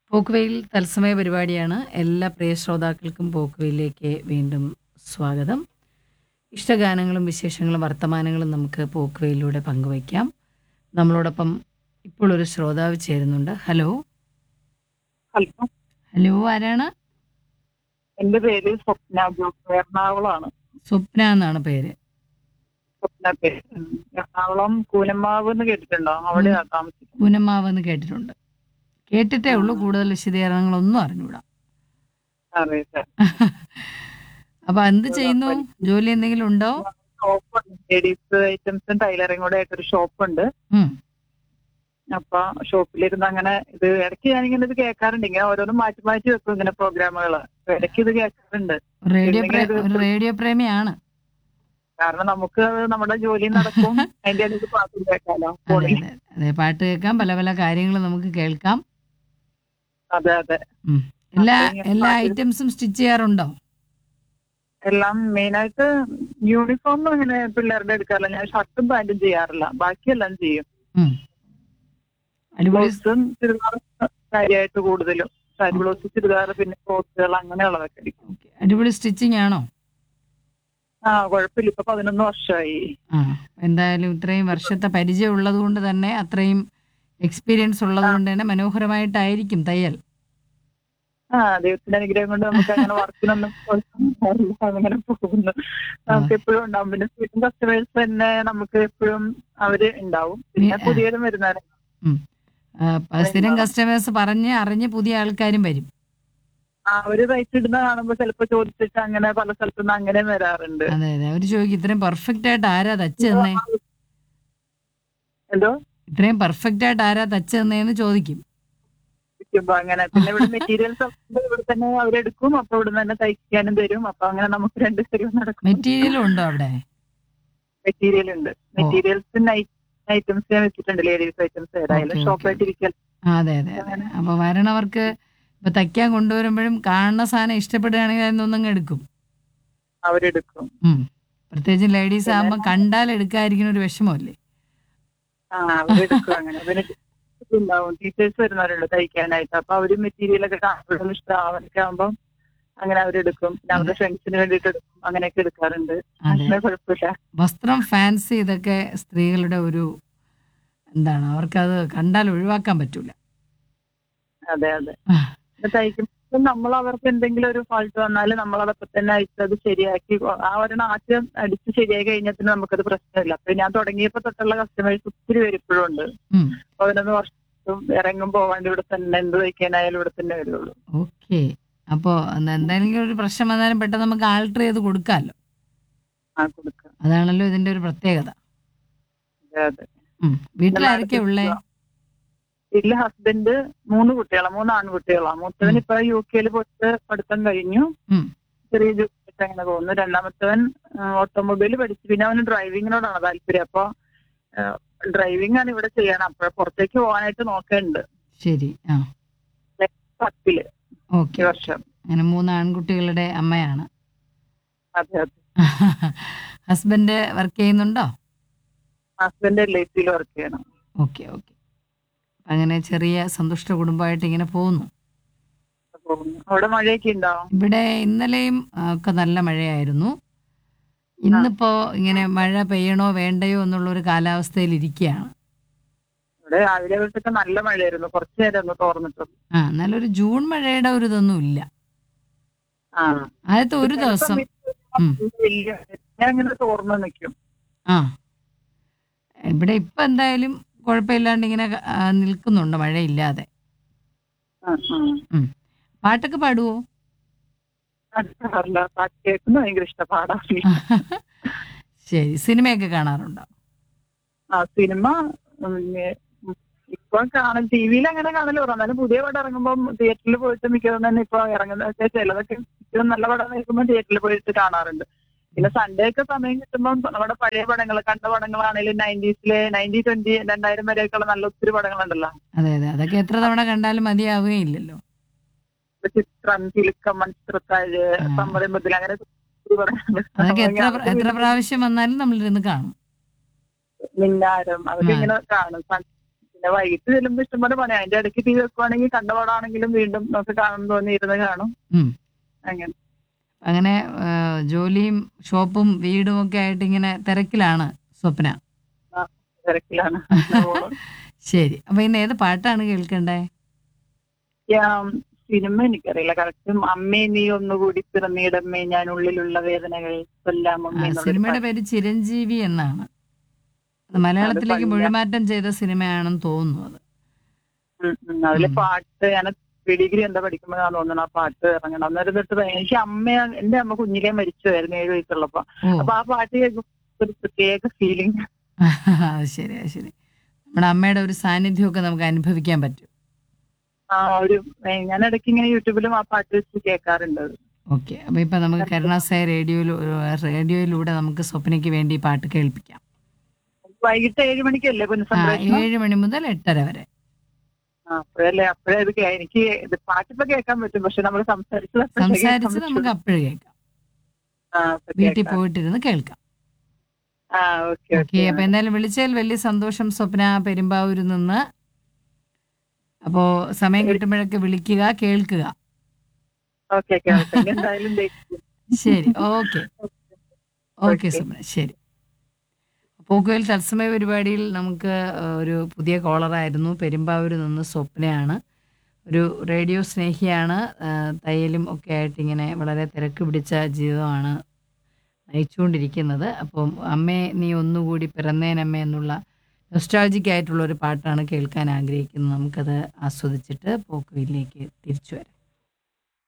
പോക്കുവെയിൽ തത്സമയ പരിപാടിയാണ് എല്ലാ പ്രിയ ശ്രോതാക്കൾക്കും പോക്കുവെയിലേക്ക് വീണ്ടും സ്വാഗതം ഇഷ്ടഗാനങ്ങളും വിശേഷങ്ങളും വർത്തമാനങ്ങളും നമുക്ക് പോക്കുവെയിലൂടെ പങ്കുവയ്ക്കാം നമ്മളോടൊപ്പം ഇപ്പോൾ ഒരു ശ്രോതാവ് ചേരുന്നുണ്ട് ഹലോ ഹലോ ഹലോ ആരാണ് എന്റെ പേര് സ്വപ്ന ബ്ലോക്ക് എറണാകുളമാണ് സ്വപ്ന എന്നാണ് പേര് സ്വപ്ന പേര് ഉം. എറണാകുളം കൂനമ്മാവ് എന്ന് കേട്ടിട്ടുണ്ടോ അവിടെയാണ് താമസിക്കുന്നത് പൂനമ്മാവ് എന്ന് കേട്ടിട്ടുണ്ട് കേട്ടിട്ടേ ഉള്ളൂ കൂടുതൽ വിശദീകരണങ്ങളൊന്നും അറിഞ്ഞൂടാ അറിയില്ല അപ്പൊ എന്ത് ചെയ്യുന്നു ജോലി എന്തെങ്കിലും ഉണ്ടോ ഷോപ്പുണ്ട് ലേഡീസ് ഐറ്റംസും ടൈലറിംഗ് കൂടെ ആയിട്ടൊരു ഷോപ്പുണ്ട് ഉം. അപ്പൊ ഷോപ്പിലിരുന്ന് അങ്ങനെ ഇത് ഇടയ്ക്ക് ഞാനിങ്ങനെ ഇത് കേൾക്കാറുണ്ട് ഇങ്ങനെ ഓരോന്നും മാറ്റി മാറ്റി വെക്കും ഇങ്ങനെ പ്രോഗ്രാമുകള് അപ്പൊ ഇടയ്ക്ക് ഇത് കേൾക്കാറുണ്ട് റേഡിയോ പ്രേ- ഒരു റേഡിയോ പ്രേമിയാണ് കാരണം നമുക്ക് നമ്മുടെ ജോലി നടക്കും അതിന്റെ ഇടയ്ക്ക് പാട്ടും കേൾക്കാലോ അതെ ഫോണിൽ അതെ അതെ പാട്ട് കേൾക്കാം പല പല കാര്യങ്ങൾ നമുക്ക് കേൾക്കാം അതെ അതെ ഉം. എല്ലാ അപ്പൊ ഇങ്ങനെ എല്ലാ പാട്ട് ഐറ്റംസും സ്റ്റിച്ച് ചെയ്യാറുണ്ടോ എല്ലാം മെയിനായിട്ട് യൂണിഫോം അങ്ങനെ പിള്ളേരുടെ എടുക്കാറില്ല ഞാൻ ഷർട്ടും പാന്റും ചെയ്യാറില്ല ബാക്കിയെല്ലാം ചെയ്യും ഉം. അടിപൊളി ബ്ലൗസും ചുരിദാറും കാര്യമായിട്ട് കൂടുതലും സാരി ബ്ലൗസ് ചുരിദാർ പിന്നെ കോട്ടുകൾ അങ്ങനെയുള്ളതൊക്കെ അടിക്കും ഓക്കേ. അടിപൊളി സ്റ്റിച്ചിങ് ആണോ ആ കുഴപ്പമില്ല ഇപ്പൊ പതിനൊന്ന് വർഷമായി ആ എന്തായാലും ഇത്രയും വർഷത്തെ പരിചയം ഉള്ളത് കൊണ്ട് തന്നെ അത്രയും എക്സ്പീരിയൻസ് ഉള്ളത് കൊണ്ട് തന്നെ മനോഹരമായിട്ടായിരിക്കും തയ്യൽ ആ ദൈവത്തിന്റെ അനുഗ്രഹം കൊണ്ട് നമുക്ക് അങ്ങനെ വർക്കിനൊന്നും കുഴപ്പമില്ല. അങ്ങനെ പോകുന്നു നമുക്ക് എപ്പോഴും ഉണ്ടാവും പിന്നെ സ്ഥിരം കസ്റ്റമേഴ്സ് തന്നെ നമുക്ക് എപ്പോഴും അവര് ഉണ്ടാവും പിന്നെ ആ. പുതിയതും വരുന്നവരെ ഉം. ആ, പ- സ്ഥിരം കസ്റ്റമേഴ്സ് പറഞ്ഞ് അറിഞ്ഞ് പുതിയ ആൾക്കാരും വരും ആ ഒരു റൈറ്റ് ഇടുന്ന കാണുമ്പോ ചിലപ്പോ ചോദിച്ചിട്ട് അങ്ങനെ പല സ്ഥലത്തുനിന്ന് അങ്ങനെ വരാറുണ്ട് അതെ അതെ അവർ ചോദിക്കും ഇത്രയും പെർഫെക്റ്റ് ആയിട്ട് ആരാ തച്ച് തന്നേ എന്തോ ഇത്രയും പെർഫെക്റ്റ് ആയിട്ട് ആരാ തച്ച് തന്നേന്ന് ചോദിക്കും ഇരിക്കുമ്പോ അങ്ങനെ പിന്നെ ഇവിടെ മെറ്റീരിയൽസ് ഇവിടെ തന്നെ അവരെടുക്കും അപ്പൊ ഇവിടെ തന്നെ തയ്ക്കാനും തരും അപ്പൊ അങ്ങനെ നമുക്ക് രണ്ട് പേരും നടക്കും മെറ്റീരിയലും ഉണ്ടോ അവിടെ മെറ്റീരിയൽ ഉണ്ട് മെറ്റീരിയൽസ് ഐറ്റംസ് ഞാൻ വെച്ചിട്ടുണ്ട് ലേഡീസ് ഐറ്റംസ് ഏതായാലും Okay, ഷോപ്പായിട്ട് ഇരിക്കൽ ആ, അതെ അതെ അതെ അപ്പൊ വരണവർക്ക് ഇപ്പൊ തയ്ക്കാൻ കൊണ്ടുവരുമ്പോഴും കാണുന്ന സാധനം ഇഷ്ടപ്പെടുകയാണെങ്കിൽ അതിനൊന്നും എടുക്കും അവരെടുക്കും ഉം. പ്രത്യേകിച്ച് ലേഡീസ് ആകുമ്പോൾ കണ്ടാൽ എടുക്കാതിരിക്കുന്ന ഒരു വിഷമമല്ലേ ആ അവരെടുക്കും അങ്ങനെ പിന്നെ ഉണ്ടാവും ടീച്ചേഴ്സ് വരുന്നവരുണ്ട് തയ്ക്കാനായിട്ട് അപ്പൊ അവര് മെറ്റീരിയൽ ഒക്കെ കാണുമ്പോഴും ഇഷ്ടം അവരൊക്കെ ആകുമ്പോൾ അങ്ങനെ അവരെടുക്കും പിന്നെ അവരുടെ ഫ്രണ്ട്സിന് വേണ്ടിയിട്ട് എടുക്കും അങ്ങനെയൊക്കെ എടുക്കാറുണ്ട് അതെ അങ്ങനെ കുഴപ്പമില്ല വസ്ത്രം ഫാൻസി ഇതൊക്കെ സ്ത്രീകളുടെ ഒരു എന്താണ് അവർക്കത് കണ്ടാൽ ഒഴിവാക്കാൻ പറ്റൂല അതെ അതെ ആ. ഇത് തയ്ക്കുമ്പോൾ നമ്മൾ അവർക്ക് എന്തെങ്കിലും ഒരു ഫാൾട്ട് വന്നാൽ നമ്മൾ അതൊക്കെ തന്നെ അയച്ച് അത് ശരിയാക്കി ആ ഒരെണ്ണം ആദ്യം അടിച്ച് ശരിയായി കഴിഞ്ഞാൽ പിന്നെ നമുക്കത് പ്രശ്നമില്ല അപ്പൊ ഞാൻ തുടങ്ങിയപ്പോ തൊട്ടുള്ള കസ്റ്റമേഴ്സ് ഒത്തിരി പേര് ഇപ്പോഴും ഉണ്ട് ഉം. പതിനൊന്ന് വർഷം ഇറങ്ങും പോവാണ്ട് ഇവിടെ തന്നെ എന്ത് തയ്ക്കാനായാലും ഇവിടെ തന്നെ വരുള്ളൂ ഓക്കെ അപ്പോൾ എന്തെങ്കിലും ഒരു പ്രശ്നം വന്നാലും പെട്ടെന്ന് നമുക്ക് ആൾട്ടർ ചെയ്ത് കൊടുക്കാമല്ലോ ആ കൊടുക്കാം അതാണല്ലോ ഇതിന്റെ ഒരു പ്രത്യേകത അതെ അതെ ഉം. വീട്ടിലാരൊക്കെ ഉള്ളേ വീട്ടിലെ ഹസ്ബൻഡ് മൂന്ന് കുട്ടികളാ മൂന്ന് ആൺകുട്ടികളാ മൂത്തവൻ ഇപ്പൊ യു കെയിൽ പോയിട്ട് പഠിത്തം കഴിഞ്ഞു ഉം. ചെറിയ ജോലിയൊക്കെ അങ്ങനെ പോകുന്നു രണ്ടാമത്തവൻ ഓട്ടോമൊബൈൽ പഠിച്ചു പിന്നെ അവന് ഡ്രൈവിങ്ങിനോടാണ് താല്പര്യം അപ്പൊ ഡ്രൈവിംഗ് ആണ് ഇവിടെ ചെയ്യണം അപ്പൊ പുറത്തേക്ക് പോകാനായിട്ട് നോക്കുന്നുണ്ട് ശരി ആ പത്തില് ഈ ഓക്കെ വർഷം അങ്ങനെ മൂന്ന് ആൺകുട്ടികളുടെ അമ്മയാണ് അതെ അതെ ഹസ്ബൻഡ് വർക്ക് ചെയ്യുന്നുണ്ടോ ഹസ്ബൻഡ് എൽ ഐ സിയിൽ വർക്ക് ചെയ്യണം ഓക്കെ ഓക്കെ അങ്ങനെ ചെറിയ സന്തുഷ്ട കുടുംബമായിട്ട് ഇങ്ങനെ പോകുന്നു പോകുന്നു അവിടെ മഴയൊക്കെ ഉണ്ടോ ഇവിടെ ഇന്നലെയും ആ, ഒക്കെ നല്ല മഴയായിരുന്നു ഇന്നിപ്പോ ഇങ്ങനെ മഴ പെയ്യണോ വേണ്ടയോ എന്നുള്ള ഒരു കാലാവസ്ഥയിൽ ഇരിക്കുകയാണ് ഇവിടെ രാവിലെ തൊട്ടൊക്കെ നല്ല മഴയായിരുന്നു കുറച്ചു നേരം ഒന്ന് തോർന്നിട്ടുള്ളൂ ആ എന്നാലൊരു ജൂൺ മഴയുടെ ഒരു ഇതൊന്നും ഇല്ല ആ ആദ്യത്തെ ഒരു ദിവസം ഉം. വലിയ ഞാൻ അങ്ങനെ തോർന്ന് നിൽക്കും ആ ഇവിടെ ഇപ്പൊ എന്തായാലും കുഴപ്പമില്ലാണ്ട് ഇങ്ങനെ ആ, നിൽക്കുന്നുണ്ട് മഴയില്ലാതെ ആ, ആ. പാട്ടൊക്കെ പാടുവോ പാടാറില്ല പാട്ട് കേൾക്കുന്ന ഭയങ്കര ഇഷ്ടം പാടാറില്ല ശരി സിനിമയൊക്കെ കാണാറുണ്ടോ ആ സിനിമ ഉം, ഉം, ഇപ്പൊ കാണും ടി വിയിൽ അങ്ങനെ കാണല് കുറവാ എന്നാലും പുതിയ പടം ഇറങ്ങുമ്പോൾ തിയേറ്ററിൽ പോയിട്ട് മിക്കതും തന്നെ ഇപ്പൊ ഇറങ്ങുന്ന വെച്ചാൽ ചിലതൊക്കെ ഏറ്റവും നല്ല പടം നിൽക്കുമ്പോൾ തിയേറ്ററിൽ പോയിട്ട് കാണാറുണ്ട് പിന്നെ സൺഡേ ഒക്കെ സമയം കിട്ടുമ്പോൾ നമ്മുടെ പഴയ പടങ്ങൾ കണ്ട പടങ്ങളാണെങ്കിലും നയൻറ്റീസിലെ നയൻറ്റി ട്വന്റി രണ്ടായിരം വരെയൊക്കെയുള്ള നല്ല ഒത്തിരി പടങ്ങളുണ്ടല്ലോ അതെ അതെ അതൊക്കെ എത്ര തവണ കണ്ടാലും മതിയാവുകയില്ലല്ലോ ഇപ്പൊ ചിത്രം ചിലുക്കം മൺചിത്രത്താഴ് ആ. സമ്മതമ്പത്തിൽ അങ്ങനെ ഒത്തിരി പടങ്ങൾ അതൊക്കെ എത്ര പ്ര- എത്ര പ്രാവശ്യം വന്നാലും നമ്മളിരുന്ന് കാണും മിന്നാരം അതൊക്കെ ആ. ഇങ്ങനെ കാണും പിന്നെ വൈകിട്ട് ചെല്ലുമ്പോ ഇഷ്ടംപോലെ പണി അതിന്റെ ഇടയ്ക്ക് ടി വി വെക്കുവാണെങ്കിൽ കണ്ട പടമാണെങ്കിലും വീണ്ടും നമുക്ക് കാണണം തോന്നി ഇരുന്ന് കാണും ഉം. അങ്ങനെ അങ്ങനെ ആ, ജോലിയും ഷോപ്പും വീടും ഒക്കെ ആയിട്ട് ഇങ്ങനെ തിരക്കിലാണ് സ്വപ്ന തിരക്കിലാണ് ശരി അപ്പൊ ഇന്ന് ഏത് പാട്ടാണ് കേൾക്കണ്ടേ ഞാൻ സിനിമ എനിക്കറിയില്ല കറക്റ്റ് അമ്മേ നീ ഒന്നുകൂടി പിറന്നീടമ്മേ ഞാൻ ഉള്ളിലുള്ള വേദനകൾ കൊല്ലാം ആ, അമ്മേ എന്നുള്ളൊരു സിനിമയുടെ പേര് ചിരഞ്ജീവി എന്നാണ് അത് മലയാളത്തിലേക്ക് പണ്ട് മൊഴിമാറ്റം ചെയ്ത സിനിമയാണെന്ന് തോന്നുന്നു അത് ഉം ഉം. അതില് ഉം. പാട്ട് ഞാൻ ഡിഗ്രി എന്താ പഠിക്കുമ്പോഴാണ് തോന്നുന്നത് ആ പാട്ട് ഇറങ്ങണം അന്നേരം തൊട്ട് ഭയ- എനിക്ക് അമ്മ എന്റെ അമ്മ കുഞ്ഞിലേ മരിച്ചുമായിരുന്നു ഏഴ് വയസ്സുള്ളപ്പോ ഓ അപ്പൊ ആ പാട്ട് കേൾക്കുമ്പോ ഒരു പ്രത്യേക ഫീലിംഗ് അത് ശരി അത് ശരി നമ്മുടെ അമ്മയുടെ ഒരു സാന്നിധ്യമൊക്കെ നമുക്ക് അനുഭവിക്കാൻ പറ്റും ആ ഒരു ഏ, ഞാൻ ഇടയ്ക്ക് ഇങ്ങനെ യൂട്യൂബിലും ആ പാട്ട് വെച്ച് കേൾക്കാറുണ്ട് ഓക്കെ അപ്പൊ ഇപ്പൊ നമുക്ക് കരുണാസായ റേഡിയോയിൽ റേഡിയോയിലൂടെ നമുക്ക് സ്വപ്നയ്ക്ക് വേണ്ടി ഈ പാട്ട് കേൾപ്പിക്കാം വൈകിട്ട് ഏഴ് മണിക്കല്ലേ ആ പുനഃസംപ്രേഷണം ഏഴ് മണി മുതൽ എട്ടര വരെ ആ, അപ്പോഴല്ലേ അപ്പോഴേ ഇത് കേ- എനിക്ക് ഇത് പാട്ടിപ്പോ കേൾക്കാൻ പറ്റും പക്ഷെ നമ്മൾ സംസാരിച്ചത് അപ്പോഴേ കേൾക്കാൻ സംസാരിച്ച് പറ്റുള്ളൂ. നമുക്ക് അപ്പോഴും കേൾക്കാം ആ, അപ്പൊ വീട്ടിൽ കേൾക്കാം. പോയിട്ടിരുന്ന് കേൾക്കാം ആ ഓക്കെ ഓക്കെ ഓക്കെ അപ്പൊ എന്തായാലും വിളിച്ചതിൽ വലിയ സന്തോഷം സ്വപ്ന പെരുമ്പാവൂരിൽ നിന്ന് അപ്പോ സമയം കിട്ടുമ്പോഴൊക്കെ വിളിക്കുക കേൾക്കുക ഓക്കെ കേൾക്കാം എന്തായാലും ദേ- ശരി ഓക്കെ ഓക്കെ Okay. സ്വപ്ന ശരി പോക്കുവൽ തത്സമയ പരിപാടിയിൽ നമുക്ക് ഒരു പുതിയ കോളറായിരുന്നു പെരുമ്പാവൂരിൽ നിന്ന് സ്വപ്നയാണ് ഒരു റേഡിയോ സ്നേഹിയാണ് ആ, തയ്യലും ഒക്കെ ആയിട്ട് ഇങ്ങനെ വളരെ തിരക്ക് പിടിച്ച ജീവിതമാണ് നയിച്ചുകൊണ്ടിരിക്കുന്നത് അപ്പം അമ്മേ നീ ഒന്നുകൂടി പിറന്നേനമ്മ എന്നുള്ള നൊസ്റ്റാൾജിക് ആയിട്ടുള്ള ഒരു പാട്ടാണ് കേൾക്കാൻ ആഗ്രഹിക്കുന്നത് നമുക്കത് ആസ്വദിച്ചിട്ട് പോക്കുവയിലേക്ക് തിരിച്ചു വരാം